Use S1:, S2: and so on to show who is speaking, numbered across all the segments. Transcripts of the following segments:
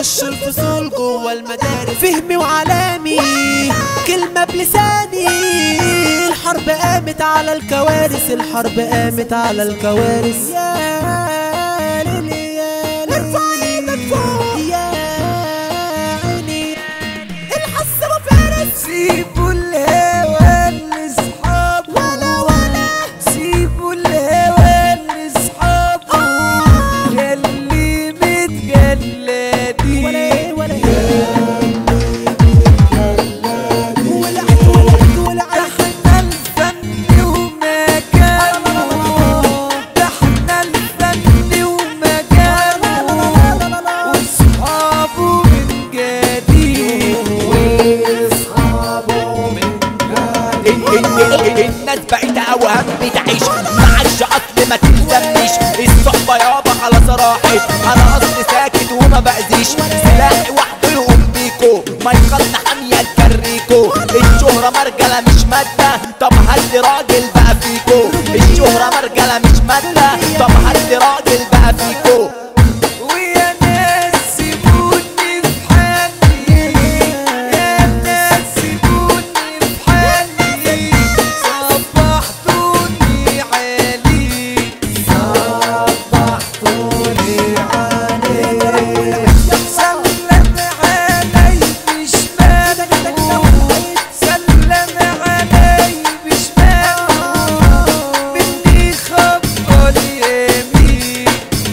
S1: يخشوا الفصول جوه المدارس فهمي وعلامي كلمة بلساني الحرب قامت على الكوارث الحرب قامت على الكوارث يا ليلي يا ليلي ارفع ايدك فوق يا عيني الحسرة فارس
S2: سيبوا الهوى لاصحابه
S1: ولا ولا
S2: سيبوا الهوى لاصحابه ياللي متجلدين
S1: ولا ايه ولا ايه ولعت ولعت ولعت
S2: احنا الفن ومكانه ده احنا الفن ومكانه واصحابه من جديد واصحابه من
S3: الناس بقت اوهام بتعيش معكش اصل ما تلزمنيش الصحبة يابا خلاص راحت انا اصل ساكت وما باذيش سلاحي وحده يقوم بيكو ما يخلنا حامية تكريكو الشهرة مرجلة مش مادة طب هات راجل بقى فيكو الشهرة مرجلة مش مادة طب هات راجل بقى فيكو
S2: ويا ناس سيبوني في حالي يا ناس سيبوني في حالي صبحتوني عالي صبحتوني عالي سلم علي بشماله سلم علي بشماله بدي خبر اليمين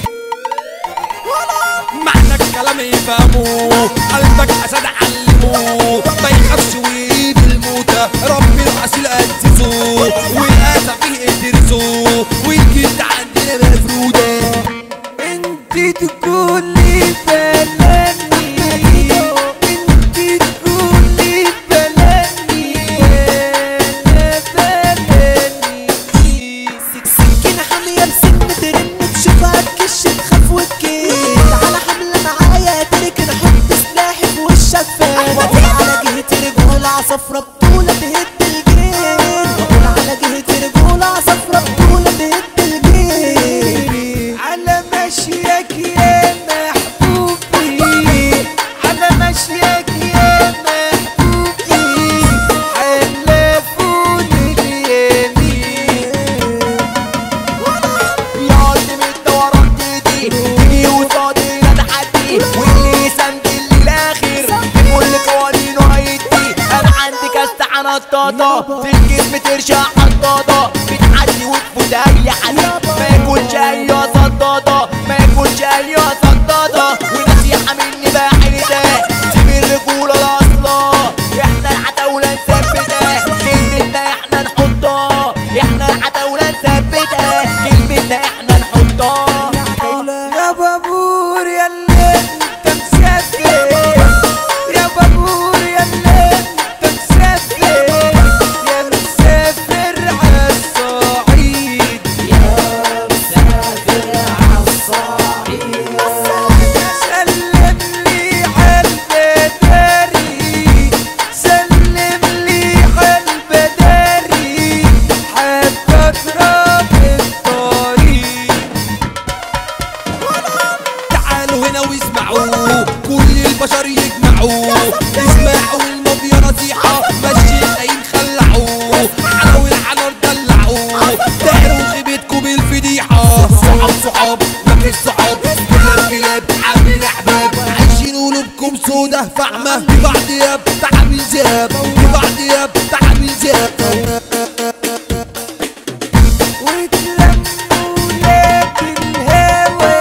S4: معنى الكلام يفهموه قلبك اسد علموه ما يخافش ويجيب الموتى رب العسيل اسسه والاسى فيه ادرسه والجد عندنا مفروده
S2: انت تقولي بلاني انت تقولي بلاني انا بلاني
S1: سكينة حامية بسن ترن تشوفها تكش تخاف وتكيد على حملة معايا تركن احط سلاحي في وشك فين واقول على جهة رجولة عصفرة بطولة تهد الجيل واقول على جهة رجولة عصفرة بطولة تهد الجيل
S2: على مشيك يا محبوبي على مشيك يا محبوبي حلفوني اليمين
S3: يا من الدوران تيجي تيجي وصادي لا تحدي واللي يسندل للاخر كل قوانينه هيدي انا عندي كاس عنطاطة في الجسم ترشع حطاطة بتعدي وتفوت اي حد ما يكونش اي صدادة ما يكونش اي صدادة ونصيحة مني بقى حيلتها سيب الرجولة الاصلا احنا العتاولة نثبتها كلمتنا احنا نحطها احنا العتاولة نثبتها كلمتنا احنا نحطها
S2: يا بابور يا اللي انت مسافر يا بابور يا اللي انت مسافر يا مسافر عالصعيد يا مسافر عالصعيد سلم لي عالبداري سلم لي عالبداري حتى اضرب الطريق
S4: تعالوا هنا واسمعوا كل البشر يجمعوا اسمعوا المافيا نصيحة مشي العين خلعوا حلاوة الحنر دلعوا داروا غيبتكم بالفضيحة صحاب صحاب مفيش صحاب كل الكلاب عاملين احباب عايشين قلوبكم سودا فاهمة ببعض ياب تعامل ذئاب ببعض ياب تعامل ذئاب
S2: واتلموا ولاد الهوى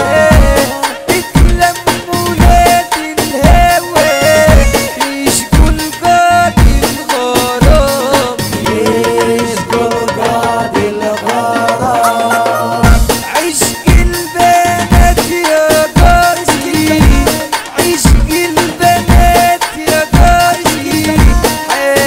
S2: اتلموا ولاد الهوى يشكوا الجاد الغرام يشكوا الجاد الغرام عشق البنات يا جارتي عشق البنات يا جارتي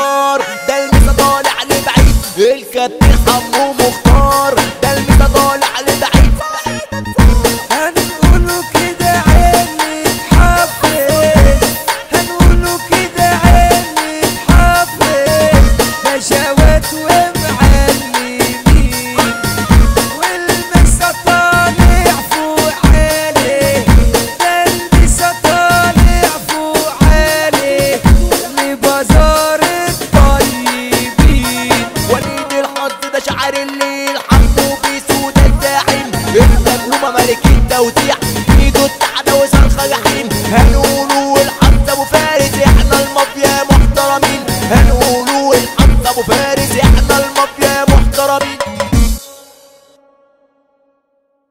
S3: مختار ده المسا طالع لبعيد الكابتن حمو مختار ده المسا طالع لبعيد
S2: هنقوله كده عيني تحفظ هنقوله كده عيني تحفظ نشوات ومعلمين والمسا طالع فوق عالي ده المسا طالع فوق عالي لبازار الطيبين
S3: وليد الحظ ده شعر الليل حمو بيسود الزاحم المجنومة ملك التوزيع ايده التعدى وصرخة جحيم هنقولوا الحظ ابو فارس احنا المافيا محترمين هنقولوا الحظ ابو فارس